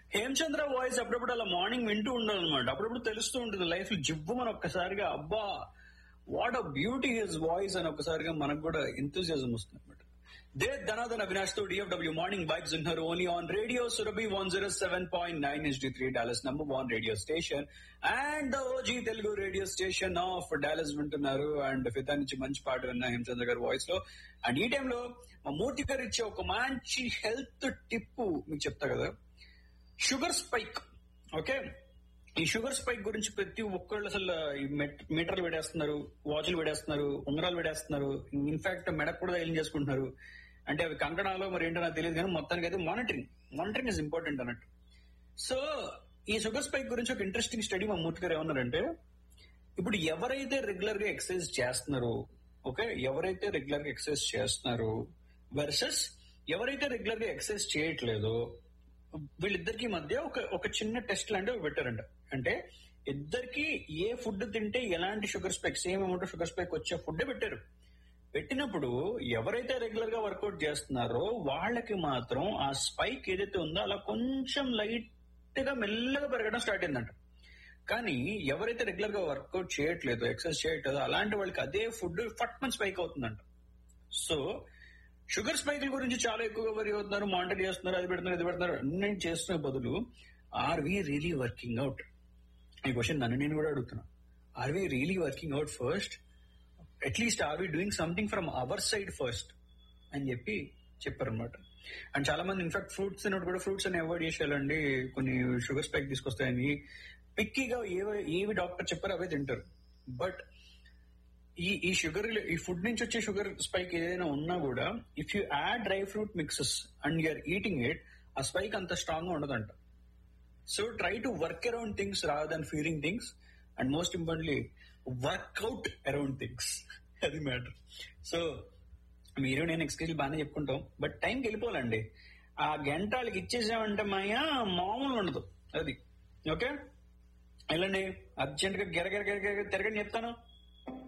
Hemachandra voice అప్పుడప్పుడు అలా morning వింటూ ఉండాలన్నమాట అప్పుడప్పుడు తెలుస్తూ ఉంటుంది లైఫ్ జివ్వమని ఒక్కసారిగా అబ్బా what a beauty his voice అని ఒక్కసారిగా మనకు కూడా ఎంతూజియాజం వస్తుంది అనమాట దే ధనాధన అవినాష్ తో డిఎఫ్డబ్ల్యూ మార్నింగ్ బైక్స్ ఉన్నారు only on radio Surabhi one zero seven point nine is the Dallas number one radio station and the OG Telugu radio station of Dallas వింటున్నారు అండ్ ఫితా నుంచి మంచి పాట విన్నా హేమచంద్ర గారి వాయిస్ లో అండ్ ఈ టైంలో మా మూర్తి గారు ఇచ్చే ఒక మంచి హెల్త్ టిప్ మీకు చెప్తా కదా షుగర్ స్పైక్ ఓకే ఈ షుగర్ స్పైక్ గురించి ప్రతి ఒక్కళ్ళు అసలు ఈ మెట్- మీటర్లు వేడేస్తున్నారు వాచ్లు వేడేస్తున్నారు ఉంగరాలు వేడేస్తున్నారు ఇన్ఫాక్ట్ మెడకు కూడా ఏం చేసుకుంటున్నారు అంటే అవి కంకణాలు మరి ఏంటో నాకు తెలియదు కానీ మొత్తానికి అయితే మానిటరింగ్ మానిటరింగ్ ఇస్ ఇంపార్టెంట్ అన్నట్టు సో ఈ షుగర్ స్పైక్ గురించి ఒక ఇంట్రెస్టింగ్ స్టడీ మా మూర్తి గారు ఏమన్నారంటే ఇప్పుడు ఎవరైతే రెగ్యులర్ గా ఎక్సర్సైజ్ చేస్తున్నారో ఓకే ఎవరైతే రెగ్యులర్ గా ఎక్సర్సైజ్ చేస్తున్నారో వర్సెస్ ఎవరైతే రెగ్యులర్ గా ఎక్సర్సైజ్ చేయట్లేదో వీళ్ళిద్దరికి మధ్య ఒక ఒక చిన్న టెస్ట్ లాంటివి పెట్టారంట అంటే ఇద్దరికి ఏ ఫుడ్ తింటే ఎలాంటి sugar spike same amount sugar spike వచ్చే ఫుడ్ పెట్టారు పెట్టినప్పుడు ఎవరైతే రెగ్యులర్ గా వర్కౌట్ చేస్తున్నారో వాళ్ళకి మాత్రం ఆ స్పైక్ ఏదైతే ఉందో అలా కొంచెం లైట్ గా మెల్లగా పెరగడం స్టార్ట్ అయిందంట కానీ ఎవరైతే రెగ్యులర్ గా వర్కౌట్ చేయట్లేదు ఎక్సర్సైజ్ చేయట్లేదు అలాంటి వాళ్ళకి అదే ఫుడ్ ఫట్ మన్ స్పైక్ అవుతుందంట సో షుగర్ స్పైక్ గురించి చాలా ఎక్కువగా వరి అవుతున్నారు మానిటర్ చేస్తున్నారు అది పెడుతున్నారు ఇది పెడుతున్నారు అన్ని చేస్తున్న బదులు are we really working out ఈ క్వశ్చన్ నన్ను నేను కూడా అడుగుతున్నా are we really working out first at least are we doing something from our side first అని చెప్పి చెప్పారు అనమాట అండ్ చాలా మంది ఇన్ఫాక్ట్ ఫ్రూట్స్ తిన్నప్పుడు కూడా ఫ్రూట్స్ అని అవాయిడ్ చేసేయాలండి కొన్ని షుగర్ స్పైక్ తీసుకొస్తాయని పిక్కీగా ఏవి ఏవి డాక్టర్ చెప్పారో అవే తింటారు బట్ ఈ ఈ షుగర్ ఈ ఫుడ్ నుంచి వచ్చే షుగర్ స్పైక్ ఏదైనా ఉన్నా కూడా if you add dry fruit mixes and you're eating it ఆ స్పైక్ అంత స్ట్రాంగ్ గా ఉండదంట so try to work around things rather than fearing things and most importantly workout around things అది మ్యాటర్ సో మీరు నేను ఎక్స్క్యూజ్ బాగానే చెప్పుకుంటాం but టైంకి వెళ్ళిపోవాలండి ఆ గంట వాళ్ళకి ఇచ్చేసామంటే మాయా మామూలు ఉండదు అది ఓకే వెళ్ళండి అర్జెంట్ గా గెర గెర గెర గెర తిరగని చెప్తాను